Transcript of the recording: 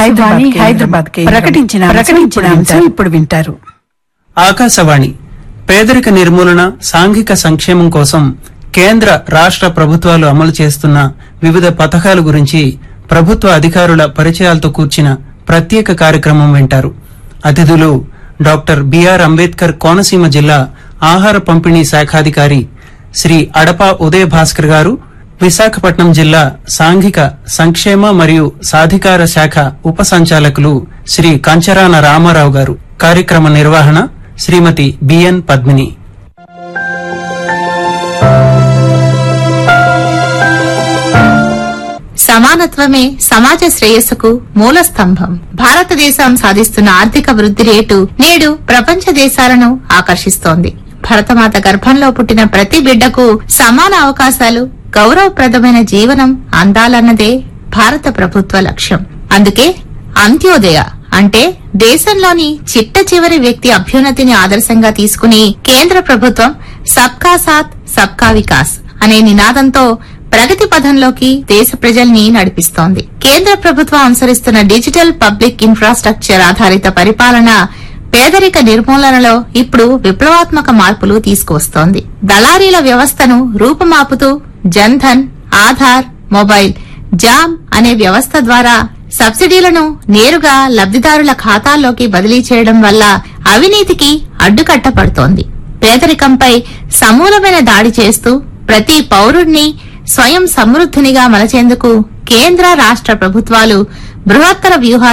ఆకాశవాణి హైదరాబాద్ ప్రకటించిన ప్రకటించిన అంశం ఇప్పుడు వింటారు ఆకాశవాణి పేదరిక నిర్మూలన సాంఘిక సంక్షేమం కోసం కేంద్ర రాష్ట్ర ప్రభుత్వాలు అమలు చేస్తున్న వివిధ పథకాల గురించి ప్రభుత్వ అధికారుల పరిచయాలతో కూర్చిన ప్రత్యేక కార్యక్రమం వింటారు అతిథులు డాక్టర్ బిఆర్ అంబేద్కర్ కోనసీమ జిల్లా ఆహార పంపిణీ శాఖాధికారి శ్రీ అడప ఉదయ భాస్కర్ గారు విశాఖపట్నం జిల్లా సాంఘిక సంక్షేమ మరియు సాధికార శాఖ ఉప సంచాలకులు శ్రీ కంచరాన రామారావు గారు కార్యక్రమ నిర్వహణ శ్రీమతి బిఎన్ పద్మిని సమానత్వమే సమాజ శ్రేయస్సుకు మూల స్తంభం భారతదేశం సాధిస్తున్న ఆర్థిక వృద్ధి రేటు నేడు ప్రపంచ దేశాలను ఆకర్షిస్తోంది భరతమాత గర్భంలో పుట్టిన ప్రతి బిడ్డకు సమాన అవకాశాలు గౌరవప్రదమైన జీవనం అందాలన్నదే భారత ప్రభుత్వ లక్ష్యం అందుకే అంత్యోదయ అంటే దేశంలోని చిట్ట చివరి వ్యక్తి అభ్యున్నతిని ఆదర్శంగా తీసుకుని కేంద్ర ప్రభుత్వం సబ్కా సాత్ సబ్కా వికాస్ అనే నినాదంతో ప్రగతి పథంలోకి దేశ ప్రజల్ని నడిపిస్తోంది కేంద్ర ప్రభుత్వం అనుసరిస్తున్న డిజిటల్ పబ్లిక్ ఇన్ఫ్రాస్ట్రక్చర్ ఆధారిత పరిపాలన పేదరిక నిర్మూలనలో ఇప్పుడు విప్లవాత్మక మార్పులు తీసుకువస్తోంది దళారీల వ్యవస్థను రూపుమాపుతూ జన్ధన్ ఆధార్ మొబైల్ జామ్ అనే వ్యవస్థ ద్వారా సబ్సిడీలను నేరుగా లబ్దిదారుల ఖాతాల్లోకి బదిలీ చేయడం వల్ల అవినీతికి అడ్డుకట్టపడుతోంది పేదరికంపై సమూలమైన దాడి చేస్తూ ప్రతి పౌరుణ్ణి స్వయం సమృద్ధినిగా మలచేందుకు కేంద్ర రాష్ట్ర ప్రభుత్వాలు బృహత్తర వ్యూహాలు